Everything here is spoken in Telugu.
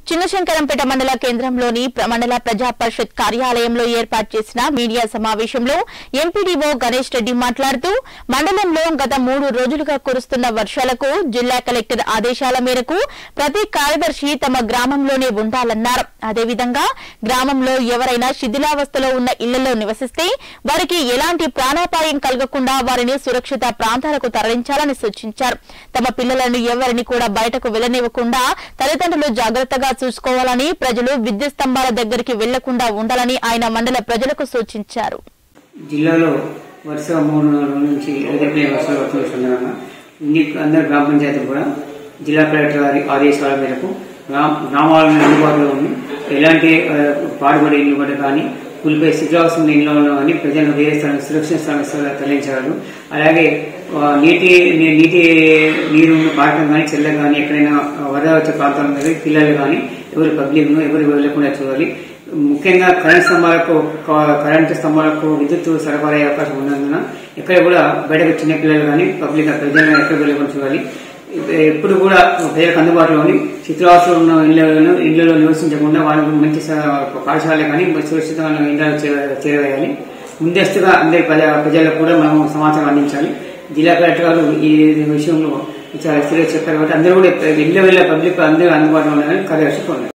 చిన్నశంకరంపేట మండల కేంద్రంలోని ప్ర- మండల ప్రజా పరిషత్ కార్యాలయంలో ఏర్పాటు చేసిన మీడియా సమావేశంలో ఎంపీడీఓ గణేష్ రెడ్డి మాట్లాడుతూ మండలంలో గత మూడు రోజులుగా కురుస్తున్న వర్షాలకు జిల్లా కలెక్టర్ ఆదేశాల మేరకు ప్రతి కార్యదర్శి తమ గ్రామంలోనే ఉండాలన్నారు అదేవిధంగా గ్రామంలో ఎవరైనా శిథిలావస్థలో ఉన్న ఇళ్లలో నివసిస్తే వారికి ఎలాంటి ప్రాణాపాయం కలగకుండా వారిని సురక్షిత ప్రాంతాలకు తరలించాలని సూచించారు తమ పిల్లలను ఎవరిని కూడా బయటకు వెళ్లనివ్వకుండా తల్లిదండ్రులు జాగ్రత్తగా చూసుకోవాలని ప్రజలు విద్యుత్ స్తంభాల దగ్గరికి వెళ్లకుండా ఉండాలని ఆయన మండల ప్రజలకు సూచించారు జిల్లాలో వరుసగా మూడు నాలుగు రోజుల నుంచి ఎదుర్కొనే వర్షాలు వస్తుండగా ఇన్ని అందరు గ్రామ పంచాయతీ కూడా జిల్లా కలెక్టర్ గారి ఆదేశాల మేరకు గ్రామ గ్రామాలను అందుబాటులో ఉంది ఎలాంటి ఆ, పాడుబడి ఇల్లు కూడా కానీ కూలిపోయి శిథిలావస్థ ఉన్న ఇళ్ళు కానీ ప్రజలను వేరే స్థలం సురక్షిత స్థలం తరలించగలరు అలాగే ఆ, నీటి నీ- నీటి నీరు ఉన్న పాటం కానీ చెల్ల కానీ ఎక్కడైనా వరద వచ్చే ప్రాంతాలు కానీ పిల్లలు కానీ ఎవరు పబ్లిక్ ఎవరు వెళ్ళకుండా చూడాలి ముఖ్యంగా కరెంట్ స్తంభాలకు క- కరెంటు స్తంభాలకు విద్యుత్ సరఫరా అయ్యే అవకాశం ఉన్నందున ఎక్కడ కూడా బయటకు చిన్న పిల్లలు కానీ పబ్లిక్ ప్రజలను ఎక్కడ వెళ్ళకుండా చూడాలి ఎప్పుడు కూడా ప్రజలకు అందుబాటులోని చిత్రవాసులు ఉన్న ఇళ్లలో ఇళ్లలో నివసించకుండా వాళ్ళకు మంచి స- పాఠశాల కానీ సురక్షితమైన ఇళ్లలో చేర- చేరవేయాలి ముందస్తుగా అందరి ప్రజా ప్రజలకు కూడా మనం సమాచారం అందించాలి జిల్లా కలెక్టర్ గారు ఈ విషయంలో చాలా సీరియస్ చెప్పారు కాబట్టి అందరూ కూడా ఇళ్ళ వెళ్ళే పబ్లిక్ అందరూ అందుబాటులో ఉండాలని కార్యదర్శి కోరారు